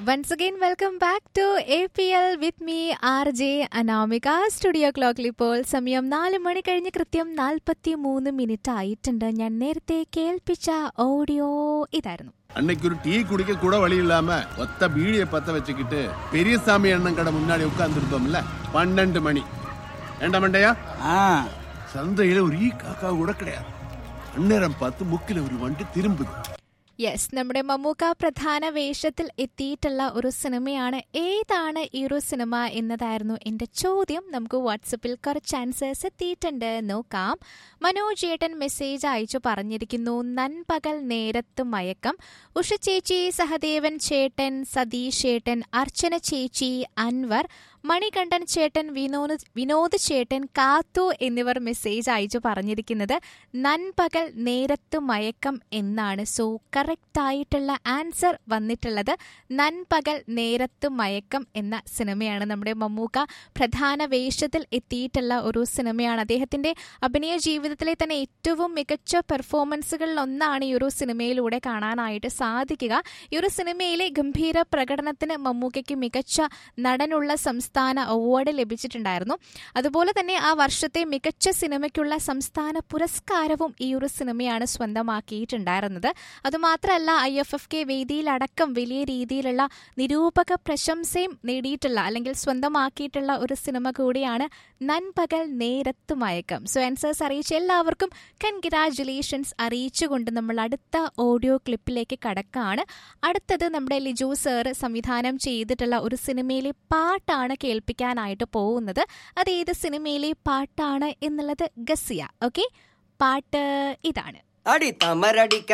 Once again, welcome back to APL with me, RJ Anamika studio ക്ലോക്കിൽ ഇപ്പോൾ സമയം നാല് മണി കഴിഞ്ഞ് കൃത്യം നാൽപ്പത്തി മൂന്ന് മിനിറ്റ് ആയിട്ടുണ്ട് ഞാൻ നേരത്തെ കേൾപ്പിച്ച ഓഡിയോ ഇതായിരുന്നു அன்னைக்கு ஒரு டீ குடிக்க கூட வழி இல்லாம ஒத்த பீடியை பத்த வச்சுக்கிட்டு பெரியசாமி அண்ணன் கடை முன்னாடி உட்கார்ந்துருந்தோம்ல பன்னெண்டு மணி ஏண்டா மண்டையா ஆ சந்தையில ஒரு ஈ காக்கா கூட கிடையாது அந்நேரம் பார்த்து முக்கில ஒரு வண்டி திரும்புது യെസ് നമ്മുടെ മമ്മൂക്ക പ്രധാന വേഷത്തിൽ എത്തിയിട്ടുള്ള ഒരു സിനിമയാണ് ഏതാണ് ഈ ഒരു സിനിമ എന്നതായിരുന്നു എൻ്റെ ചോദ്യം നമുക്ക് വാട്സപ്പിൽ കുറച്ച് ആൻസേഴ്സ് എത്തിയിട്ടുണ്ട് നോക്കാം മനോജ് ഏട്ടൻ മെസ്സേജ് അയച്ചു പറഞ്ഞിരിക്കുന്നു നൻപകൽ നേരത്ത് മയക്കം ഉഷ ചേച്ചി സഹദേവൻ ചേട്ടൻ സതീഷ് ചേട്ടൻ അർച്ചന ചേച്ചി അൻവർ മണികണ്ഠൻ ചേട്ടൻ വിനോദ് വിനോദ് ചേട്ടൻ കാത്തു എന്നിവർ മെസ്സേജ് അയച്ചു പറഞ്ഞിരിക്കുന്നത് നൻപകൽ നേരത്ത് മയക്കം എന്നാണ് സോ കറക്റ്റ് ആയിട്ടുള്ള ആൻസർ വന്നിട്ടുള്ളത് നൻപകൽ നേരത്ത് മയക്കം എന്ന സിനിമയാണ് നമ്മുടെ മമ്മൂക്ക പ്രധാന വേഷത്തിൽ എത്തിയിട്ടുള്ള ഒരു സിനിമയാണ് അദ്ദേഹത്തിന്റെ അഭിനയ ജീവിതത്തിലെ തന്നെ ഏറ്റവും മികച്ച പെർഫോമൻസുകളിൽ ഒന്നാണ് ഈ ഒരു സിനിമയിലൂടെ കാണാനായിട്ട് സാധിക്കുക ഈ ഒരു സിനിമയിലെ ഗംഭീര പ്രകടനത്തിന് മമ്മൂക്കയ്ക്ക് മികച്ച നടനുള്ള സംസ്ഥാന അവാർഡ് ലഭിച്ചിട്ടുണ്ടായിരുന്നു അതുപോലെ തന്നെ ആ വർഷത്തെ മികച്ച സിനിമയ്ക്കുള്ള സംസ്ഥാന പുരസ്കാരവും ഈ ഒരു സിനിമയാണ് സ്വന്തമാക്കിയിട്ടുണ്ടായിരുന്നത് അതുമാത്രമല്ല ഐ എഫ് എഫ് കെ വേദിയിലടക്കം വലിയ രീതിയിലുള്ള നിരൂപക പ്രശംസയും നേടിയിട്ടുള്ള അല്ലെങ്കിൽ സ്വന്തമാക്കിയിട്ടുള്ള ഒരു സിനിമ കൂടിയാണ് നൻപകൽ നേരത്ത് മയക്കം സോ ആൻസേഴ്സ് അറിയിച്ച എല്ലാവർക്കും കൺഗ്രാജുലേഷൻസ് അറിയിച്ചുകൊണ്ട് നമ്മൾ അടുത്ത ഓഡിയോ ക്ലിപ്പിലേക്ക് കടക്കാണ് അടുത്തത് നമ്മുടെ ലിജു സാറ് സംവിധാനം ചെയ്തിട്ടുള്ള ഒരു സിനിമയിലെ പാട്ടാണ് കേൾപ്പിക്കാനായിട്ട് പോകുന്നത് അത് ഏത് സിനിമയിലെ പാട്ടാണ് എന്നുള്ളത് ഗസിയ ഓക്കെ പാട്ട് ഇതാണ് அடி தமரடி